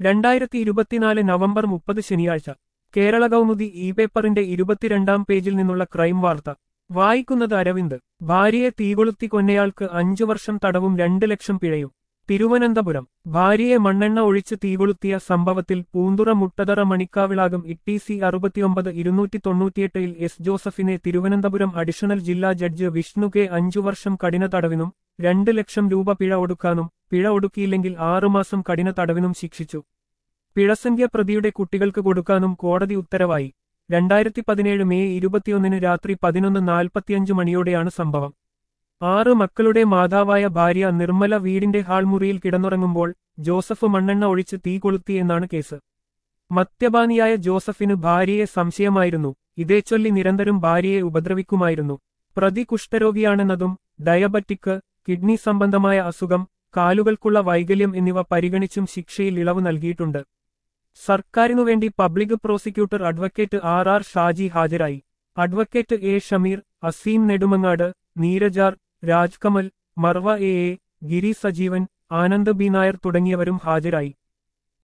രണ്ടായിരത്തി ഇരുപത്തിനാല് നവംബർ മുപ്പത് ശനിയാഴ്ച കേരള കൗമുദി ഇ പേപ്പറിന്റെ ഇരുപത്തിരണ്ടാം പേജിൽ നിന്നുള്ള ക്രൈം വാർത്ത വായിക്കുന്നത് അരവിന്ദ് ഭാര്യയെ തീകൊളുത്തി കൊന്നയാൾക്ക് അഞ്ചു വർഷം തടവും രണ്ട് ലക്ഷം പിഴയും തിരുവനന്തപുരം ഭാര്യയെ മണ്ണെണ്ണ ഒഴിച്ച് തീകൊളുത്തിയ സംഭവത്തിൽ പൂന്തുറ മുട്ടതറ മണിക്കാവിളാകം ഇ സി അറുപത്തിയൊമ്പത് ഇരുന്നൂറ്റി തൊണ്ണൂറ്റിയെട്ടിൽ എസ് ജോസഫിനെ തിരുവനന്തപുരം അഡീഷണൽ ജില്ലാ ജഡ്ജ് വിഷ്ണു കെ അഞ്ചു വർഷം കഠിന തടവിനും രണ്ട് ലക്ഷം രൂപ പിഴ ഒടുക്കാനും പിഴ ഒടുക്കിയില്ലെങ്കിൽ ആറുമാസം കഠിന തടവിനും ശിക്ഷിച്ചു പിഴസംഖ്യ പ്രതിയുടെ കുട്ടികൾക്ക് കൊടുക്കാനും കോടതി ഉത്തരവായി രണ്ടായിരത്തി പതിനേഴ് മെയ് ഇരുപത്തിയൊന്നിന് രാത്രി പതിനൊന്ന് നാൽപ്പത്തിയഞ്ച് മണിയോടെയാണ് സംഭവം ആറ് മക്കളുടെ മാതാവായ ഭാര്യ നിർമ്മല വീടിന്റെ ഹാൾമുറിയിൽ കിടന്നുറങ്ങുമ്പോൾ ജോസഫ് മണ്ണെണ്ണ ഒഴിച്ച് തീ കൊളുത്തിയെന്നാണ് കേസ് മദ്യപാനിയായ ജോസഫിന് ഭാര്യയെ സംശയമായിരുന്നു ഇതേച്ചൊല്ലി നിരന്തരം ഭാര്യയെ ഉപദ്രവിക്കുമായിരുന്നു പ്രതി കുഷ്ഠരോഗിയാണെന്നതും ഡയബറ്റിക് കിഡ്നി സംബന്ധമായ അസുഖം കാലുകൾക്കുള്ള വൈകല്യം എന്നിവ പരിഗണിച്ചും ശിക്ഷയിൽ ഇളവ് നൽകിയിട്ടുണ്ട് സർക്കാരിനുവേണ്ടി public prosecutor advocate R R Shaji ഹാജരായി അഡ്വക്കേറ്റ് എ ഷമീർ അസീം നെടുമങ്ങാട് നീരജാർ Rajkamal Marva A A Giri Sajeevan Anand B Nair തുടങ്ങിയവരും ഹാജരായി